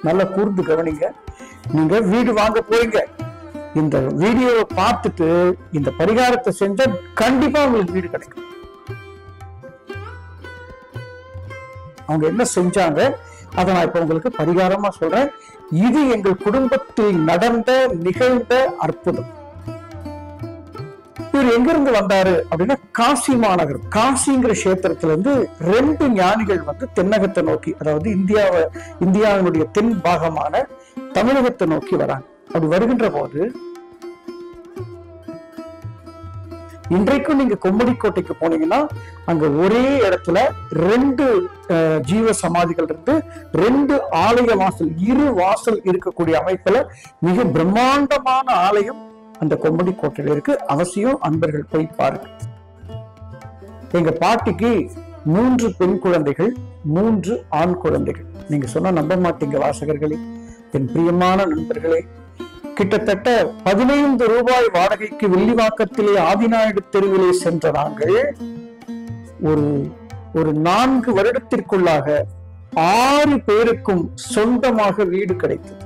நல்லா கூர்ந்து கவனிங்க நீங்க வீடு வாங்க போறீங்க இந்த வீடியோவை பார்த்துட்டு இந்த பரிகாரத்தை செஞ்சா கண்டிப்பா உங்களுக்கு வீடு கிடைக்கும் அவங்க என்ன செஞ்சாங்க அதை நான் இப்ப உங்களுக்கு பரிகாரமா சொல்றேன் இது எங்கள் குடும்பத்தில் நடந்த நிகழ்ந்த அற்புதம் இவர் எங்க இருந்து வந்தாரு அப்படின்னா காசி மாநகர் காசிங்கிற கஷேத்திரத்துல இருந்து ரெண்டு ஞானிகள் வந்து தென்னகத்தை நோக்கி அதாவது இந்தியாவை இந்தியாவினுடைய தென் பாகமான தமிழகத்தை நோக்கி வராங்க அப்படி வருகின்ற போது இன்றைக்கும் நீங்க கொம்மடிக்கோட்டைக்கு போனீங்கன்னா அங்க ஒரே இடத்துல ரெண்டு அஹ், ஜீவ சமாதிகள் இருந்து ரெண்டு ஆலய வாசல் இரு வாசல் இருக்கக்கூடிய அமைப்புல மிக பிரம்மாண்டமான ஆலயம் அந்த கொம்மடிக்கோட்டையில இருக்கு அவசியம் அன்பர்கள் போய் பாருங்க எங்க பாட்டிக்கு மூன்று பெண் குழந்தைகள் மூன்று ஆண் குழந்தைகள் நீங்க சொன்னா நம்ப மாட்டீங்க வாசகர்களே என் பிரியமான நண்பர்களே கிட்டத்தட்ட பதினைந்து ரூபாய் வாடகைக்கு வில்லிவாக்கத்திலே ஆதிநாயுடு தெருவிலே சென்ற நாங்கள் ஒரு ஒரு நான்கு வருடத்திற்குள்ளாக ஆறு பேருக்கும் சொந்தமாக வீடு கிடைத்தது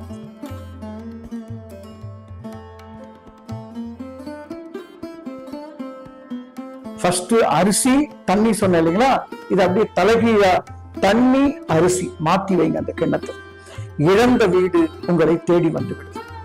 ஃபர்ஸ்ட் அரிசி தண்ணி சொன்னேன் இல்லைங்களா இது அப்படியே தலைகீழா தண்ணி அரிசி மாத்தி வைங்க அந்த கிண்ணத்தை இழந்த வீடு உங்களை தேடி வந்துவிடும்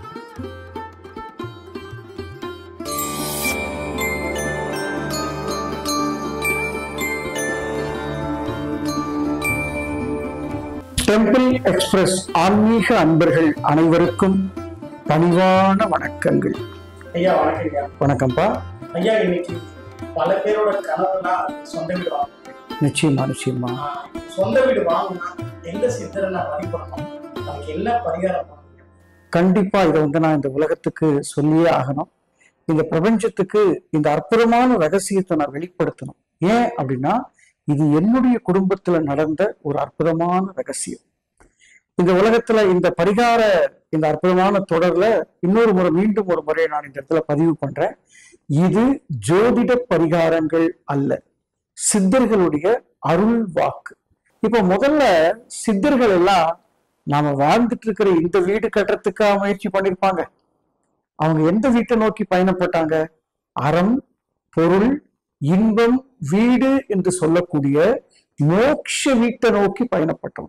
டெம்பிள் எக்ஸ்பிரஸ் ஆன்மீக அன்பர்கள் அனைவருக்கும் பணிவான வணக்கங்கள் ஐயா வணக்கம் ஐயா வணக்கம்ப்பா ஐயா இன்னைக்கு பல பேரோட கனவுலாம் சொந்த வீடு வாங்கணும் நிச்சயமா நிச்சயமா ஆஹ் சொந்த வீடு வாங்கினா எந்த சித்தரை நான் வழிபடணும் அதுக்கு என்ன பரிகாரம் பண்ணணும் கண்டிப்பா இதை வந்து நான் இந்த உலகத்துக்கு சொல்லியே ஆகணும் இந்த பிரபஞ்சத்துக்கு இந்த அற்புதமான ரகசியத்தை நான் வெளிப்படுத்தணும் ஏன் அப்படின்னா இது என்னுடைய குடும்பத்துல நடந்த ஒரு அற்புதமான ரகசியம் இந்த உலகத்துல இந்த பரிகார இந்த அற்புதமான தொடர்ல இன்னொரு முறை மீண்டும் ஒரு முறை நான் இந்த இடத்துல பதிவு பண்றேன் இது ஜோதிட பரிகாரங்கள் அல்ல சித்தர்களுடைய அருள் வாக்கு இப்ப முதல்ல சித்தர்கள் எல்லாம் நாம வாழ்ந்துட்டு இருக்கிற இந்த வீடு கட்டுறதுக்கா முயற்சி பண்ணிருப்பாங்க அவங்க எந்த வீட்டை நோக்கி பயணப்பட்டாங்க அறம் பொருள் இன்பம் வீடு என்று சொல்லக்கூடிய மோட்ச வீட்டை நோக்கி பயணப்பட்டோம்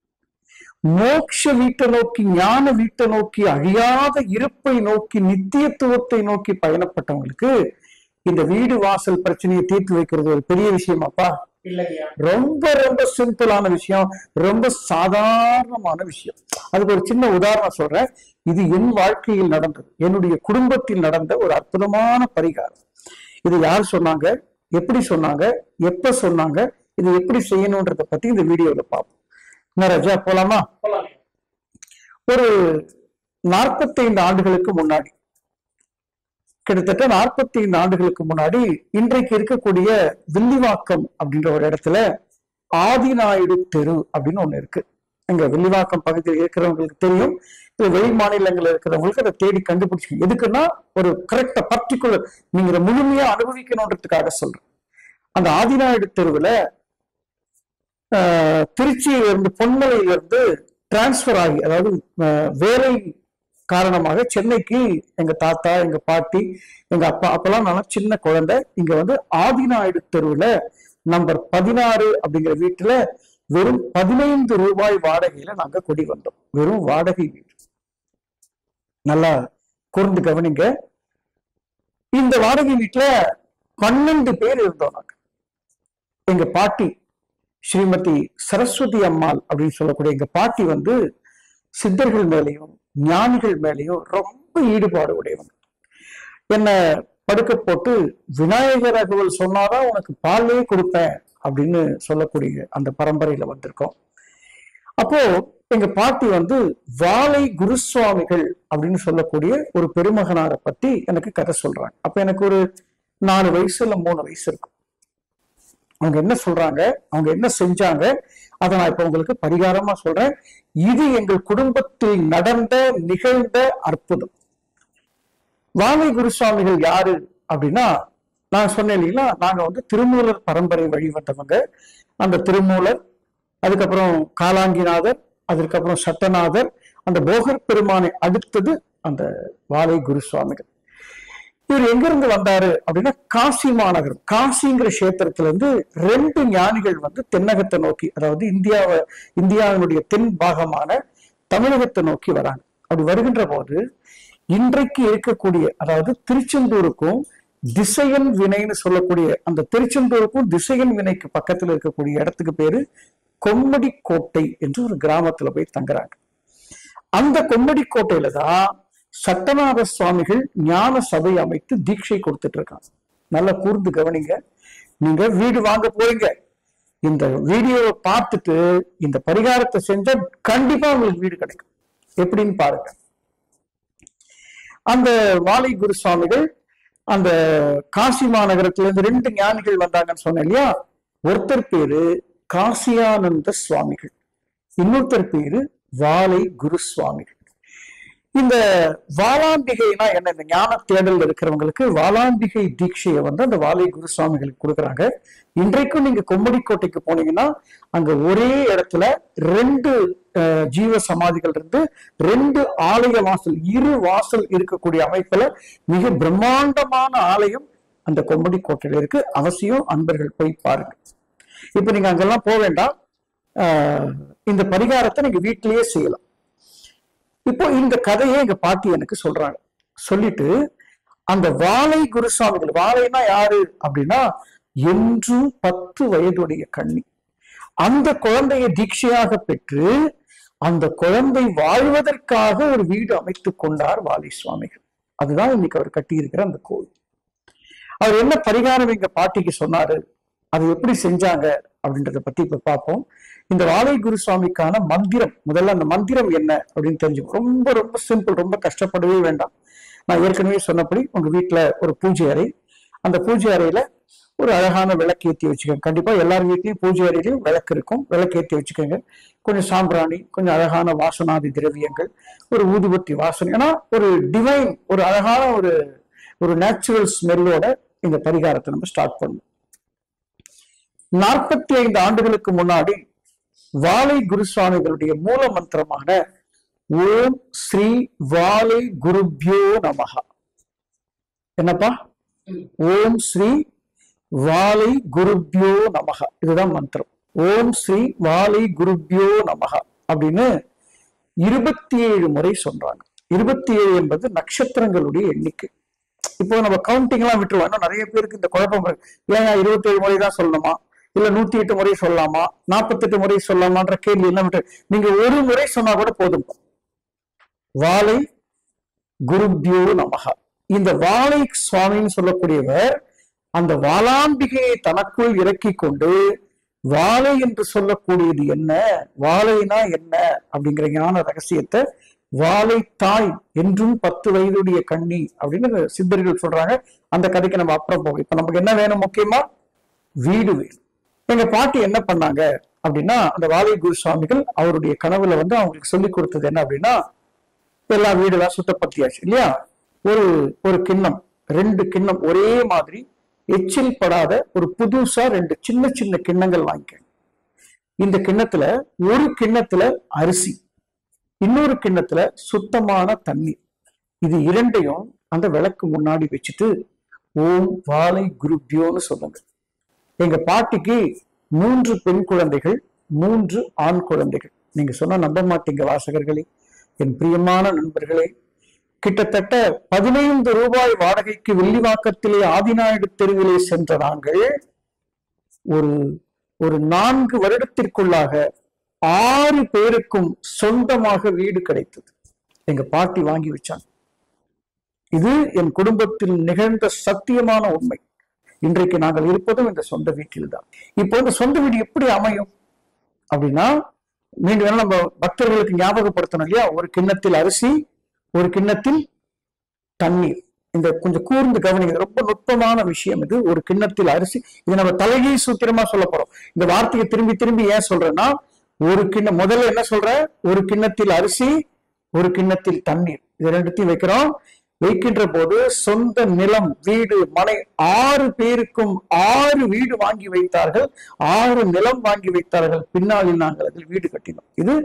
மோட்ச வீட்டை நோக்கி ஞான வீட்டை நோக்கி அழியாத இருப்பை நோக்கி நித்தியத்துவத்தை நோக்கி பயணப்பட்டவங்களுக்கு இந்த வீடு வாசல் பிரச்சனையை தீர்த்து வைக்கிறது ஒரு பெரிய விஷயமாப்பா இல்லையா ரொம்ப ரொம்ப சிம்பிளான விஷயம் ரொம்ப சாதாரணமான விஷயம் அதுக்கு ஒரு சின்ன உதாரணம் சொல்றேன் இது என் வாழ்க்கையில் நடந்தது என்னுடைய குடும்பத்தில் நடந்த ஒரு அற்புதமான பரிகாரம் இது யார் சொன்னாங்க எப்படி சொன்னாங்க எப்ப சொன்னாங்க இது எப்படி செய்யணுன்றத பத்தி இந்த வீடியோல பார்ப்போம் என்ன ராஜா போலாமா போலாம் ஐயா. ஒரு நாற்பத்தைந்து ஆண்டுகளுக்கு முன்னாடி கிட்டத்தட்ட நாற்பத்தைந்து ஆண்டுகளுக்கு முன்னாடி இன்றைக்கு இருக்கக்கூடிய வில்லிவாக்கம் அப்படின்ற ஒரு இடத்துல ஆதிநாயுடு தெரு அப்படின்னு ஒண்ணு இருக்கு இங்க வில்லிவாக்கம் பகுதியில் இருக்கிறவங்களுக்கு தெரியும் இது வெளி மாநிலங்கள்ல இருக்கிறவங்களுக்கு அதை தேடி கண்டுபிடிச்சு எதுக்குன்னா ஒரு கரெக்டா பர்டிகுலர் நீங்க இதை முழுமையா அனுபவிக்கணுன்றதுக்காக சொல்றேன் அந்த ஆதிநாயுடு தெருவுல ஆஹ், திருச்சியில இருந்து பொன்மலையில இருந்து டிரான்ஸ்பர் ஆகி அதாவது ஆஹ், வேலை காரணமாக சென்னைக்கு எங்க தாத்தா எங்க பாட்டி எங்க அப்பா அப்பெல்லாம் நான் சின்ன குழந்தை இங்க வந்து ஆதிநாயுடு தெருவுல நம்பர் பதினாறு அப்படிங்கிற வீட்டுல வெறும் பதினைந்து ரூபாய் வாடகையில நாங்க குடி வந்தோம் வெறும் வாடகை வீடு நல்லா கூர்ந்து கவனிங்க இந்த வாடகை வீட்டுல பன்னெண்டு பேர் இருந்தோம் நாங்க எங்க பாட்டி ஸ்ரீமதி சரஸ்வதி அம்மாள் அப்படின்னு சொல்லக்கூடிய எங்க பாட்டி வந்து சித்தர்கள் மேலேயும் ஞானிகள் மேலேயும் ரொம்ப ஈடுபாடு உடையவங்க என்ன படுக்க போட்டு விநாயகர் அகவல் சொன்னாதான் உனக்கு பாலே கொடுப்பேன் அப்படின்னு சொல்லக்கூடிய அந்த பரம்பரையில வந்திருக்கோம் அப்போ எங்க பாட்டி வந்து வாழை குருசுவாமிகள் அப்படின்னு சொல்லக்கூடிய ஒரு பெருமகனாரை பத்தி எனக்கு கதை சொல்றாங்க அப்ப எனக்கு ஒரு நாலு வயசு இல்ல மூணு வயசு இருக்கும் அவங்க என்ன சொல்றாங்க அவங்க என்ன செஞ்சாங்க அதை நான் இப்ப உங்களுக்கு பரிகாரமா சொல்றேன் இது எங்கள் குடும்பத்தில் நடந்த நிகழ்ந்த அற்புதம் வாழை குருசுவாமிகள் யாரு அப்படின்னா நான் சொன்னேன் இல்லைங்களா நாங்க வந்து திருமூலர் பரம்பரை வழி வந்தவங்க அந்த திருமூலர் அதுக்கப்புறம் காலாங்கிநாதர் அதற்கப்புறம் சட்டநாதர் அந்த போகர் பெருமானை அடுத்தது அந்த வாலை குரு சுவாமிகள் இவர் எங்க இருந்து வந்தாரு அப்படின்னா காசி மாநகரம் காசிங்கிற கஷேத்திரத்துல இருந்து ரெண்டு ஞானிகள் வந்து தென்னகத்தை நோக்கி அதாவது இந்தியாவை இந்தியாவினுடைய தென் பாகமான தமிழகத்தை நோக்கி வராங்க அப்படி வருகின்ற போது இன்றைக்கு இருக்கக்கூடிய அதாவது திருச்செந்தூருக்கும் திசையன் வினைன்னு சொல்லக்கூடிய அந்த திருச்செந்தூருக்கும் திசையன் வினைக்கு பக்கத்துல இருக்கக்கூடிய இடத்துக்கு பேரு கொம்மடி கோட்டை என்று ஒரு கிராமத்துல போய் தங்குறாங்க அந்த கொம்மடி கோட்டையில தான் சட்டநாத சுவாமிகள் ஞான சபை அமைத்து தீட்சை கொடுத்துட்டு இருக்காங்க நல்லா கூர்ந்து கவனிங்க நீங்க வீடு வாங்க போறீங்க இந்த வீடியோவை பார்த்துட்டு இந்த பரிகாரத்தை செஞ்சா கண்டிப்பா உங்களுக்கு வீடு கிடைக்கும் எப்படின்னு பாருங்க அந்த வாலை குரு சுவாமிகள் அந்த காசி மாநகரத்துல இருந்து ரெண்டு ஞானிகள் வந்தாங்கன்னு சொன்னேன் இல்லையா ஒருத்தர் பேரு காசியானந்த சுவாமிகள் இன்னொருத்தர் பேரு வாலை குரு சுவாமிகள் இந்த வாலாம்பிகைனா என்ன இந்த ஞான தேடல் இருக்கிறவங்களுக்கு வாலாம்பிகை தீட்சையை வந்து அந்த வாலை குரு சுவாமிகளுக்கு கொடுக்குறாங்க இன்றைக்கும் நீங்க கொம்மடிக்கோட்டைக்கு போனீங்கன்னா அங்க ஒரே இடத்துல ரெண்டு அஹ், ஜீவ சமாதிகள் இருந்து ரெண்டு ஆலய வாசல் இரு வாசல் இருக்கக்கூடிய அமைப்புல மிக பிரம்மாண்டமான ஆலயம் அந்த கொம்மடிக்கோட்டையில இருக்கு அவசியம் அன்பர்கள் போய் பாருங்க இப்ப நீங்க அங்கெல்லாம் போக வேண்டாம் ஆஹ், இந்த பரிகாரத்தை நீங்க வீட்டிலேயே செய்யலாம் இப்போ இந்த கதையை எங்க பாட்டி எனக்கு சொல்றாங்க சொல்லிட்டு அந்த வாழை குருசாமிகள் வாழைனா யாரு அப்படின்னா என்றும் பத்து வயதுடைய கண்ணி அந்த குழந்தையை தீட்சையாக பெற்று அந்த குழந்தை வாழ்வதற்காக ஒரு வீடு அமைத்துக் கொண்டார் வாலி சுவாமிகள் அதுதான் இன்னைக்கு அவர் கட்டியிருக்கிற அந்த கோவில் அவர் என்ன பரிகாரம் எங்க பாட்டிக்கு சொன்னாரு அது எப்படி செஞ்சாங்க அப்படின்றத பத்தி இப்ப பார்ப்போம் இந்த வாழை குருசுவாமிக்கான மந்திரம் முதல்ல அந்த மந்திரம் என்ன அப்படின்னு தெரிஞ்சுக்கணும் ரொம்ப ரொம்ப சிம்பிள் ரொம்ப கஷ்டப்படவே வேண்டாம் நான் ஏற்கனவே சொன்னபடி உங்க வீட்டுல ஒரு பூஜை அறை அந்த பூஜை அறையில ஒரு அழகான விளக்கு ஏற்றி வச்சுக்கோங்க கண்டிப்பா எல்லார் வீட்லயும் பூஜை அறையிலையும் விளக்கு இருக்கும் விளக்கு ஏற்றி வச்சுக்கோங்க கொஞ்சம் சாம்பிராணி கொஞ்சம் அழகான வாசனாதி திரவியங்கள் ஒரு ஊதுபத்தி வாசனை ஏன்னா ஒரு டிவைன் ஒரு அழகான ஒரு ஒரு நேச்சுரல் ஸ்மெல்லோட இந்த பரிகாரத்தை நம்ம ஸ்டார்ட் பண்ணுவோம் நாற்பத்தி ஐந்து ஆண்டுகளுக்கு முன்னாடி வாலை குருசுவாமிகளுடைய மூல மந்திரமான ஓம் ஸ்ரீ வாலை குருப்யோ நமஹா என்னப்பா ஓம் ஸ்ரீ வாலை குருப்யோ நமஹா இதுதான் மந்திரம் ஓம் ஸ்ரீ வாலை குருப்யோ நமஹா அப்படின்னு இருபத்தி ஏழு முறை சொல்றாங்க இருபத்தி ஏழு என்பது நட்சத்திரங்களுடைய எண்ணிக்கை இப்போ நம்ம கவுண்டிங் எல்லாம் விட்டுருவோம் இன்னும் நிறைய பேருக்கு இந்த குழப்பம் இருக்கு. ஏன் இருபத்தி ஏழு முறை தான் சொல்லணுமா இல்ல நூத்தி எட்டு முறை சொல்லலாமா நாற்பத்தெட்டு முறை சொல்லலாமான்ற கேள்வி எல்லாம் விட்டு நீங்க ஒரு முறை சொன்னா கூட போதும் வாலை குருப்யோ நமகா இந்த வாலை சுவாமின்னு சொல்லக்கூடியவர் அந்த வாலாம்பிகையை தனக்குள் இறக்கி கொண்டு வாழை என்று சொல்லக்கூடியது என்ன வாழைனா என்ன அப்படிங்கிற ஞான ரகசியத்தை வாழை தாய் என்றும் பத்து வயதுடைய கண்ணி அப்படின்னு சித்தர்கள் சொல்றாங்க அந்த கதைக்கு நம்ம அப்புறம் போகும் இப்ப நமக்கு என்ன வேணும் முக்கியமா வீடு வேணும் எங்க பாட்டி என்ன பண்ணாங்க அப்படின்னா அந்த வாழை குருசுவாமிகள் அவருடைய கனவுல வந்து அவங்களுக்கு சொல்லி கொடுத்தது என்ன அப்படின்னா எல்லா வீடெல்லாம் சுத்தப்படுத்தியாச்சு இல்லையா ஒரு ஒரு கிண்ணம் ரெண்டு கிண்ணம் ஒரே மாதிரி எச்சில் படாத ஒரு புதுசா ரெண்டு சின்ன சின்ன கிண்ணங்கள் வாங்கிக்கங்க இந்த கிண்ணத்துல ஒரு கிண்ணத்துல அரிசி இன்னொரு கிண்ணத்துல சுத்தமான தண்ணீர் இது இரண்டையும் அந்த விளக்கு முன்னாடி வச்சுட்டு ஓம் வாழை குருப்யோன்னு சொல்லுங்க எங்க பாட்டிக்கு மூன்று பெண் குழந்தைகள் மூன்று ஆண் குழந்தைகள் நீங்க சொன்னா நம்ப மாட்டீங்க வாசகர்களே என் பிரியமான நண்பர்களே கிட்டத்தட்ட பதினைந்து ரூபாய் வாடகைக்கு வெள்ளிவாக்கத்திலே ஆதிநாயுடு தெருவிலே சென்ற நாங்கள் ஒரு ஒரு நான்கு வருடத்திற்குள்ளாக ஆறு பேருக்கும் சொந்தமாக வீடு கிடைத்தது எங்க பாட்டி வாங்கி வச்சாங்க இது என் குடும்பத்தில் நிகழ்ந்த சத்தியமான உண்மை இன்றைக்கு நாங்கள் இருப்பதும் இந்த சொந்த வீட்டில் தான் இப்போ இந்த சொந்த வீடு எப்படி அமையும் அப்படின்னா மீண்டும் வேணா நம்ம பக்தர்களுக்கு ஞாபகப்படுத்தணும் இல்லையா ஒரு கிண்ணத்தில் அரிசி ஒரு கிண்ணத்தில் தண்ணீர் இந்த கொஞ்சம் கூர்ந்து கவனிங்க இது ரொம்ப நுட்பமான விஷயம் இது ஒரு கிண்ணத்தில் அரிசி இது நம்ம தலைகீழ் சூத்திரமா சொல்ல போறோம் இந்த வார்த்தையை திரும்பி திரும்பி ஏன் சொல்றேன்னா ஒரு கிண்ணம் முதல்ல என்ன சொல்ற ஒரு கிண்ணத்தில் அரிசி ஒரு கிண்ணத்தில் தண்ணீர் இது ரெண்டுத்தையும் வைக்கிறோம் வைக்கின்ற போது சொந்த நிலம் வீடு மனை ஆறு பேருக்கும் ஆறு வீடு வாங்கி வைத்தார்கள் ஆறு நிலம் வாங்கி வைத்தார்கள் பின்னாளில் நாங்கள் அதில் வீடு கட்டினோம் இது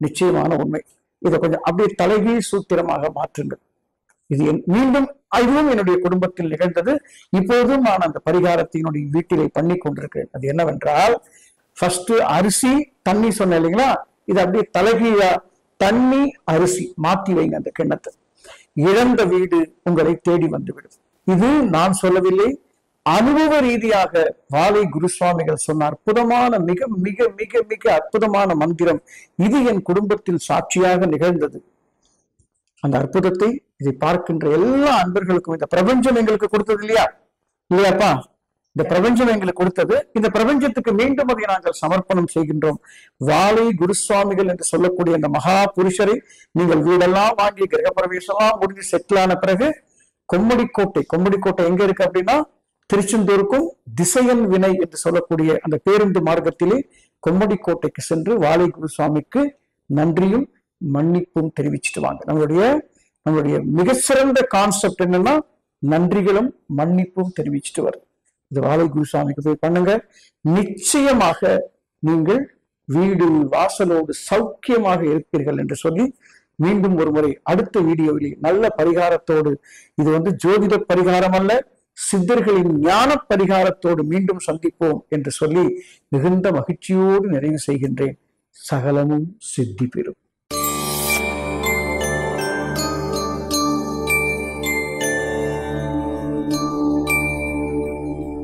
நிச்சயமான உண்மை இதை கொஞ்சம் அப்படியே தலைகீழ் சூத்திரமாக மாற்றுங்கள் இது என்- மீண்டும் இதுவும் என்னுடைய குடும்பத்தில் நிகழ்ந்தது இப்போதும் நான் அந்த பரிகாரத்தை என்னுடைய வீட்டிலே பண்ணி கொண்டிருக்கிறேன் அது என்னவென்றால் ஃபர்ஸ்ட் அரிசி தண்ணி சொன்னேன் இல்லைங்களா இது அப்படியே தலைகீழா தண்ணி அரிசி மாத்தி வைங்க அந்த கிண்ணத்தை இழந்த வீடு உங்களை தேடி வந்துவிடும் இது நான் சொல்லவில்லை அனுபவ ரீதியாக வாலை குருசுவாமிகள் சொன்ன அற்புதமான மிக மிக மிக மிக அற்புதமான மந்திரம் இது என் குடும்பத்தில் சாட்சியாக நிகழ்ந்தது அந்த அற்புதத்தை இதை பார்க்கின்ற எல்லா அன்பர்களுக்கும் இந்த பிரபஞ்சம் எங்களுக்கு கொடுத்தது இல்லையா இல்லையாப்பா இந்த பிரபஞ்சம் எங்களுக்கு கொடுத்தது இந்த பிரபஞ்சத்துக்கு மீண்டும் அதை நாங்கள் சமர்ப்பணம் செய்கின்றோம் வாழை குருசுவாமிகள் என்று சொல்லக்கூடிய அந்த மகா புருஷரை நீங்கள் வீடெல்லாம் வாங்கி கிரகப்பிரவேசம்லாம் முடிஞ்சு செட்டில் ஆன பிறகு கொம்மடிக்கோட்டை கொம்மடிக்கோட்டை எங்க இருக்கு அப்படின்னா திருச்செந்தூருக்கும் திசையன் வினை என்று சொல்லக்கூடிய அந்த பேருந்து மார்க்கத்திலே கொம்மடிக்கோட்டைக்கு சென்று வாழை குருசுவாமிக்கு நன்றியும் மன்னிப்பும் தெரிவிச்சுட்டு வாங்க நம்மளுடைய நம்மளுடைய மிக சிறந்த கான்செப்ட் என்னன்னா நன்றிகளும் மன்னிப்பும் தெரிவிச்சுட்டு வருது இது வாழை குருசாமிக்கு போய் பண்ணுங்க நிச்சயமாக நீங்கள் வீடு வாசலோடு சௌக்கியமாக இருப்பீர்கள் என்று சொல்லி மீண்டும் ஒரு முறை அடுத்த வீடியோவில் நல்ல பரிகாரத்தோடு இது வந்து ஜோதிட பரிகாரம் அல்ல சித்தர்களின் ஞான பரிகாரத்தோடு மீண்டும் சந்திப்போம் என்று சொல்லி மிகுந்த மகிழ்ச்சியோடு நிறைவு செய்கின்றேன் சகலமும் சித்தி பெறும்